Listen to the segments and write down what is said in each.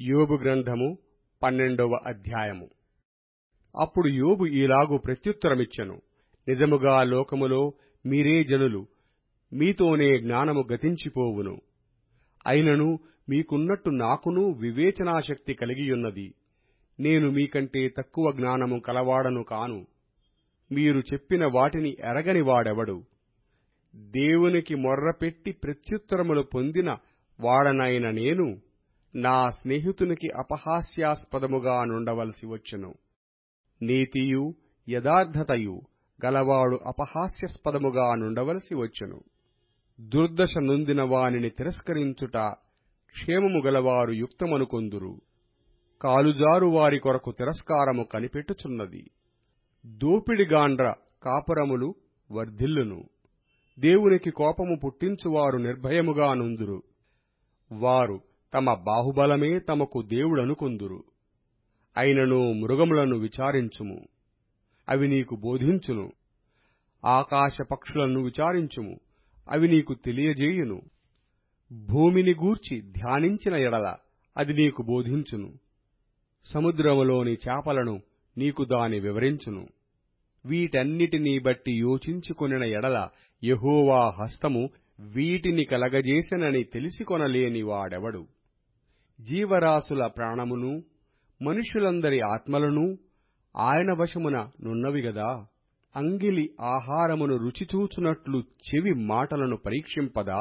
యోబు గ్రంథము పన్నెండవ అధ్యాయము అప్పుడు యోబు ఈలాగు ప్రత్యుత్తరమిచ్చెను నిజముగా లోకములో మీరే జనులు మీతోనే జ్ఞానము గతించిపోవును అయినను మీకున్నట్టు నాకును వివేచనాశక్తి కలిగియున్నది నేను మీకంటే తక్కువ జ్ఞానము కలవాడను కాను మీరు చెప్పిన వాటిని ఎరగని వాడెవడు దేవునికి మొర్రపెట్టి ప్రత్యుత్తరములు పొందిన వాడనైన నేను నా స్నేహితునికి అపహాస్యాస్పదముగా నుండవలసి వచ్చెను నీతియు యథార్థతయు గలవాడు అపహాస్యాస్పదముగా నుండవలసి వచ్చెను దుర్దశ నొందిన వానిని తిరస్కరించుట క్షేమము గలవారు యుక్తమనుకొందురు కాలుజారు వారి కొరకు తిరస్కారము కనిపెట్టుచున్నది దోపిడిగాండ్ర కాపురములు వర్ధిల్లును దేవునికి కోపము పుట్టించువారు నిర్భయముగా నుందురు వారు తమ బాహుబలమే తమకు దేవుడనుకొందురు అయినను మృగములను విచారించుము అవి నీకు బోధించును ఆకాశ పక్షులను విచారించుము అవి నీకు తెలియజేయును భూమిని గూర్చి ధ్యానించిన ఎడల అది నీకు బోధించును సముద్రములోని చేపలను నీకు దాని వివరించును వీటన్నిటినీ బట్టి యోచించుకొనిన ఎడల యహోవా హస్తము వీటిని కలగజేసెనని తెలిసికొనలేని వాడెవడు జీవరాశుల ప్రాణమును మనుష్యులందరి ఆత్మలను ఆయన వశమున నున్నవి గదా అంగిలి ఆహారమును రుచిచూచునట్లు చెవి మాటలను పరీక్షింపదా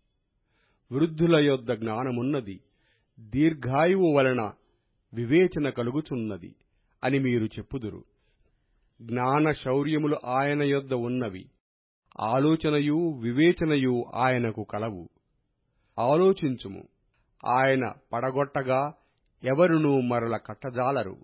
వృద్ధుల యొద్ద జ్ఞానమున్నది దీర్ఘాయువు వలన వివేచన కలుగుచున్నది అని మీరు చెప్పుదురు జ్ఞాన శౌర్యములు ఆయన యొద్ద ఉన్నవి ఆలోచనయు వివేచనయు ఆయనకు కలవు ఆలోచించుము ఆయన పడగొట్టగా ఎవరునూ మరల కట్టజాలరు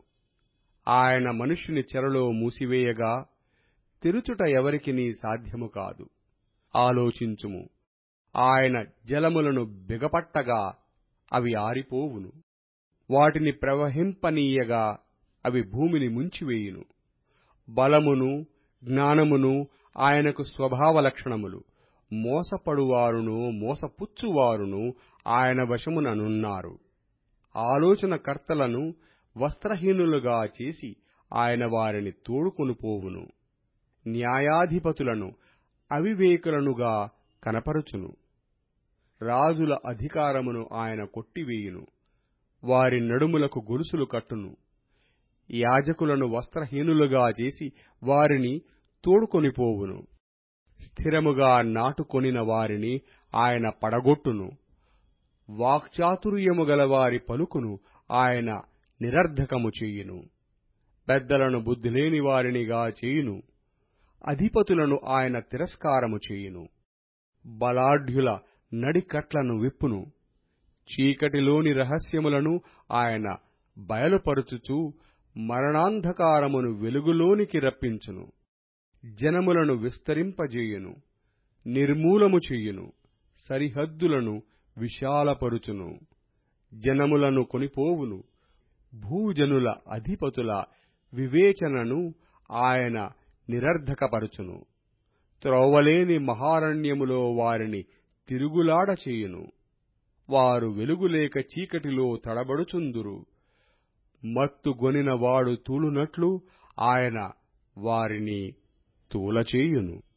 ఆయన మనుష్యుని చెరలో మూసివేయగా తెరుచుట ఎవరికినీ సాధ్యము కాదు ఆలోచించుము ఆయన జలములను బిగపట్టగా అవి ఆరిపోవును వాటిని ప్రవహింపనీయగా అవి భూమిని ముంచివేయును బలమును జ్ఞానమును ఆయనకు స్వభావ లక్షణములు మోసపడువారును మోసపుచ్చువారును ఆయన వశముననున్నారు ఆలోచనకర్తలను వస్త్రహీనులుగా చేసి ఆయన వారిని తోడుకొనుపోవును న్యాయాధిపతులను అవివేకులనుగా కనపరుచును రాజుల అధికారమును ఆయన కొట్టివేయును వారి నడుములకు గొలుసులు కట్టును యాజకులను వస్త్రహీనులుగా చేసి వారిని తోడుకొనిపోవును స్థిరముగా నాటుకొనిన వారిని ఆయన పడగొట్టును వాక్చాతుర్యము గలవారి పలుకును ఆయన నిరర్ధకము చేయును పెద్దలను బుద్ధిలేని వారినిగా చేయును అధిపతులను ఆయన తిరస్కారము చేయును బలాఢ్యుల నడికట్లను విప్పును చీకటిలోని రహస్యములను ఆయన బయలుపరుచుచూ మరణాంధకారమును వెలుగులోనికి రప్పించును జనములను విస్తరింపజేయును నిర్మూలము చెయ్యును సరిహద్దులను విశాలపరుచును జనములను కొనిపోవును భూజనుల అధిపతుల వివేచనను ఆయన నిరర్ధకపరుచును త్రోవలేని మహారణ్యములో వారిని తిరుగులాడ చేయును వారు వెలుగులేక చీకటిలో తడబడుచుందురు మత్తుగొనిన వాడు తూలునట్లు ఆయన వారిని తూలచేయును